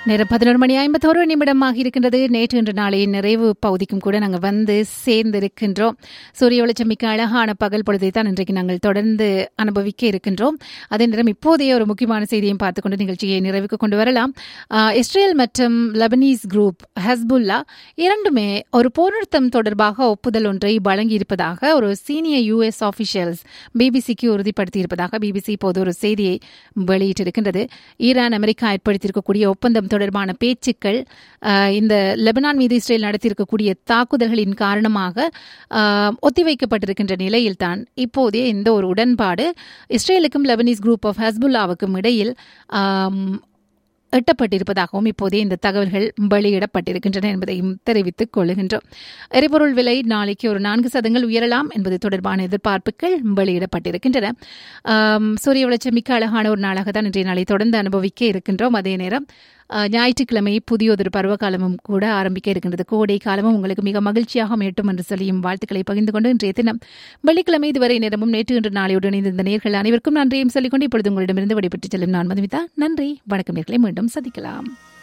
நேரம் பதினோரு மணி ஐம்பத்தோரு நிமிடமாக இருக்கின்றது நேற்று இன்று நாளை நிறைவு பகுதிக்கும் கூட நாங்கள் வந்து சேர்ந்திருக்கின்றோம் சூரிய வெளிச்சம் மிக்க அழகான பகல் பொழுதை தான் இன்றைக்கு நாங்கள் தொடர்ந்து அனுபவிக்க இருக்கின்றோம் அதே நேரம் இப்போதைய ஒரு முக்கியமான செய்தியையும் பார்த்துக்கொண்டு நிகழ்ச்சியை நிறைவுக்கு கொண்டு வரலாம் ஆஹ், இஸ்ரேல் மற்றும் லெபனீஸ் குரூப் ஹஸ்புல்லா இரண்டுமே ஒரு போர் நிறுத்தம் தொடர்பாக ஒப்புதல் ஒன்றை வழங்கியிருப்பதாக ஒரு சீனியர் யுஎஸ் ஆஃபிஷியல்ஸ் பிபிசிக்கு உறுதிப்படுத்தியிருப்பதாக பிபிசி இப்போது ஒரு செய்தியை வெளியிட்டிருக்கின்றது ஈரான் அமெரிக்கா ஏற்படுத்தியிருக்கக்கூடிய ஒப்பந்தம் தொடர்பான பேச்சுக்கள் ஆஹ், இந்த லெபனான் மீது இஸ்ரேல் நடத்தியிருக்கக்கூடிய தாக்குதல்களின் காரணமாக ஆஹ், ஒத்திவைக்கப்பட்டிருக்கின்ற நிலையில்தான் இப்போதைய இந்த ஒரு உடன்பாடு இஸ்ரேலுக்கும் லெபனீஸ் குரூப் ஆஃப் ஹஸ்புல்லாவுக்கும் இடையில் ஆம், எட்டப்பட்டிருப்பதாகவும் இப்போதே இந்த தகவல்கள் வெளியிடப்பட்டிருக்கின்றன என்பதையும் தெரிவித்துக் கொள்ளுகின்றோம் எரிபொருள் விலை நாளைக்கு ஒரு நான்கு சதங்கள் உயரலாம் என்பது தொடர்பான எதிர்பார்ப்புகள் வெளியிடப்பட்டிருக்கின்றன ஆம், சூரிய வெளிச்சம் மிக்க அழகான ஒரு நாளாக தான் இன்றைய நாளை தொடர்ந்து அனுபவிக்க இருக்கின்றோம் அதே நேரம் ஆஹ், ஞாயிற்றுக்கிழமை புதியதொரு பருவகாலமும் கூட ஆரம்பிக்க இருக்கின்றது கோடை காலமும் உங்களுக்கு மிக மகிழ்ச்சியாக மேட்டும் என்று சொல்லியும் வாழ்த்துக்களை பகிர்ந்து கொண்டு இன்றைய தினம் வெள்ளிக்கிழமை இதுவரை நேரமும் நேற்று இன்று நாளையோடு இணைந்திருந்த நேர்கள் அனைவருக்கும் நன்றியும் சொல்லிக்கொண்டு இப்பொழுது உங்களிடமிருந்து விடைபெற்றுச் செல்லும் நான் மதுமிதா நன்றி வணக்கம் நேர்களை மீண்டும் சந்திக்கலாம்